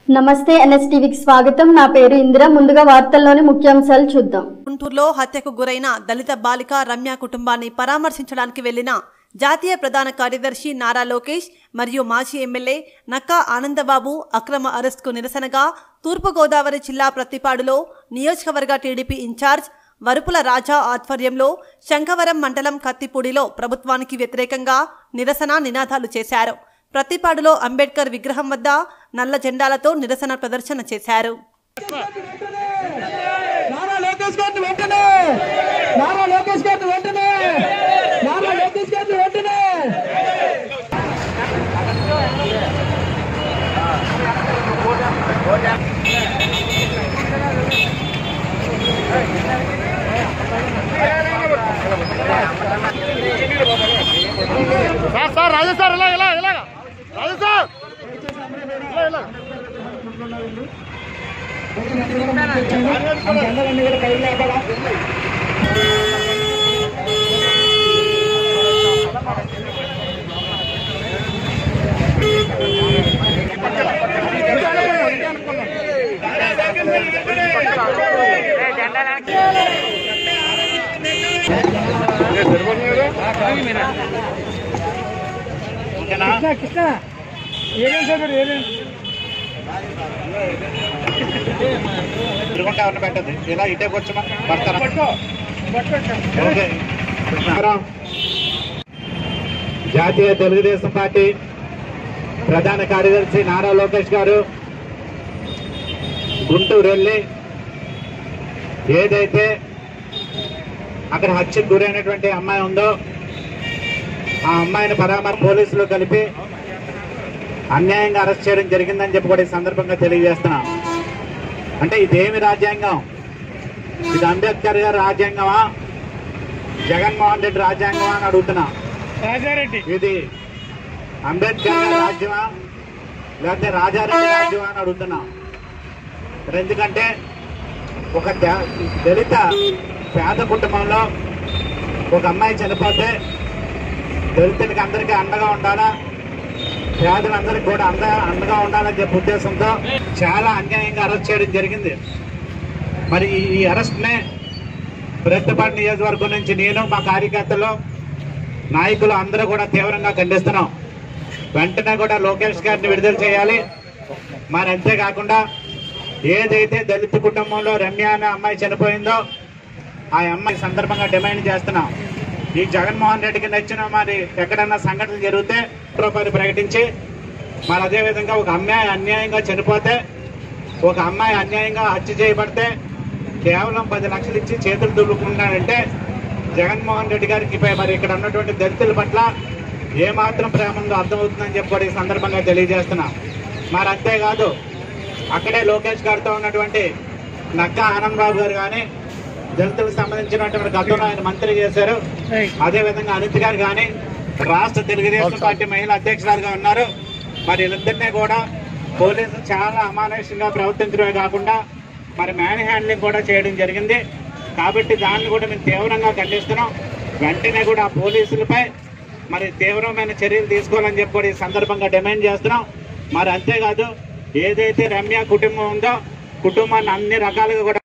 నమస్తే ఎన్ఎస్టీవీకి స్వాగతం నా పేరు ఇందిర ముందుగా వార్తల్లోని ముఖ్యాంశాలు చూద్దాం గుంటూరులో హత్యకు గురైన దళిత బాలిక రమ్య కుటుంబాన్ని పరామర్శించడానికి వెళ్లిన జాతీయ ప్రధాన కార్యదర్శి నారా లోకేష్ మరియు మాజీ ఎమ్మెల్యే నక్కా ఆనందబాబు అక్రమ అరెస్టుకు నిరసనగా తూర్పుగోదావరి జిల్లా ప్రత్తిపాడులో నియోజకవర్గ టీడీపీ ఇన్ఛార్జ్ వరుపుల రాజా ఆధ్వర్యంలో శంఖవరం మండలం కత్తిపూడిలో ప్రభుత్వానికి వ్యతిరేకంగా నిరసన నినాదాలు చేశారు ప్రతిపాడులో అంబేద్కర్ విగ్రహం వద్ద నల్ల జెండాలతో నిరసన ప్రదర్శన చేశారు నారా లోకేష్ గారిని వెంటనే నారా లోకేష్ గారిని వెంటనే నారా లోకేష్ గారిని వెంటనే సార్ సార్ రాజు సార్ ఇలా ఇలా ఇలా రాజు సార్ ఇలా ఇలా జెండాలన్నీ కూడా కైలు లేపడా కృష్ణ కృష్ణ ఏమేం సార్ ఏమేం తిరుగుంటా ఎవరిని పెట్టదు ఇలా ఇటే కూర్చోమా పడతారా ఓకే నమస్కారం. జాతీయ తెలుగుదేశం పార్టీ ప్రధాన కార్యదర్శి నారా లోకేష్ గారు గుంటూరు వెళ్ళి ఏదైతే అక్కడ హత్యకు గురైనటువంటి అమ్మాయి ఉందో ఆ అమ్మాయిని పరామర్ పోలీసులు కలిపి అన్యాయంగా అరెస్ట్ చేయడం జరిగిందని చెప్పి కూడా ఈ సందర్భంగా తెలియజేస్తున్నాం అంటే ఇదేమి రాజ్యాంగం ఇది అంబేద్కర్ గారి రాజ్యాంగమా జగన్మోహన్ రెడ్డి రాజ్యాంగమా అని అడుగుతున్నా రాజారెడ్డి ఇది అంబేద్కర్ గారి రాజ్యమా లేకపోతే రాజారెడ్డి రాజ్యమా అని అడుగుతున్నా మరి ఎందుకంటే ఒక ద- దళిత పేద కుటుంబంలో ఒక అమ్మాయి చనిపోతే దళితులకి అందరికీ అండగా ఉండాలా పేదలందరికీ కూడా అండ అండగా ఉండాలని చెప్పే ఉద్దేశంతో చాలా అన్యాయంగా అరెస్ట్ చేయడం జరిగింది మరి ఈ- ఈ అరెస్ట్నే ప్రతిపాడు నియోజకవర్గం నుంచి నేను మా కార్యకర్తలు నాయకులు అందరూ కూడా తీవ్రంగా ఖండిస్తున్నాం వెంటనే కూడా లోకేష్ గారిని విడుదల చేయాలి మరి అంతేకాకుండా ఏదైతే దళిత కుటుంబంలో రమ్య అనే అమ్మాయి చనిపోయిందో ఆ అమ్మాయి సందర్భంగా డిమాండ్ చేస్తున్నాం ఈ జగన్మోహన్ రెడ్డికి నచ్చిన మరి ఎక్కడన్నా సంఘటనలు జరిగితే రూపాయలు ప్రకటించి మరి అదే విధంగా ఒక అమ్మాయి అన్యాయంగా చనిపోతే ఒక అమ్మాయి అన్యాయంగా హత్య చేయబడితే కేవలం పది లక్షలు ఇచ్చి చేతులు దులుపుకున్నాడంటే జగన్మోహన్ రెడ్డి గారికి పై మరి ఇక్కడ ఉన్నటువంటి దళితుల పట్ల ఏమాత్రం ప్రేమ ఉందో అర్థమవుతుందని చెప్పి కూడా ఈ సందర్భంగా తెలియజేస్తున్నాం మరి అంతేకాదు అక్కడే లోకేష్ గారితో ఉన్నటువంటి నక్కా ఆనంద్ బాబు గారు కానీ దళితులకు సంబంధించినటువంటి గతంలో ఆయన మంత్రి చేశారు అదే విధంగా అనిత్ గారు కానీ రాష్ట్ర తెలుగుదేశం పార్టీ మహిళా అధ్యక్షురాలుగా ఉన్నారు మరి వీళ్ళిద్దరినీ కూడా పోలీసులు చాలా అమానుషంగా ప్రవర్తించడమే కాకుండా మరి మ్యాన్ హ్యాండ్లింగ్ కూడా చేయడం జరిగింది కాబట్టి దాన్ని కూడా మేము తీవ్రంగా ఖండిస్తున్నాం వెంటనే కూడా ఆ పోలీసులపై మరి తీవ్రమైన చర్యలు తీసుకోవాలని చెప్పి కూడా ఈ సందర్భంగా డిమాండ్ చేస్తున్నాం మరి అంతేకాదు ఏదైతే రమ్య కుటుంబం ఉందో కుటుంబాన్ని అన్ని రకాలుగా కూడా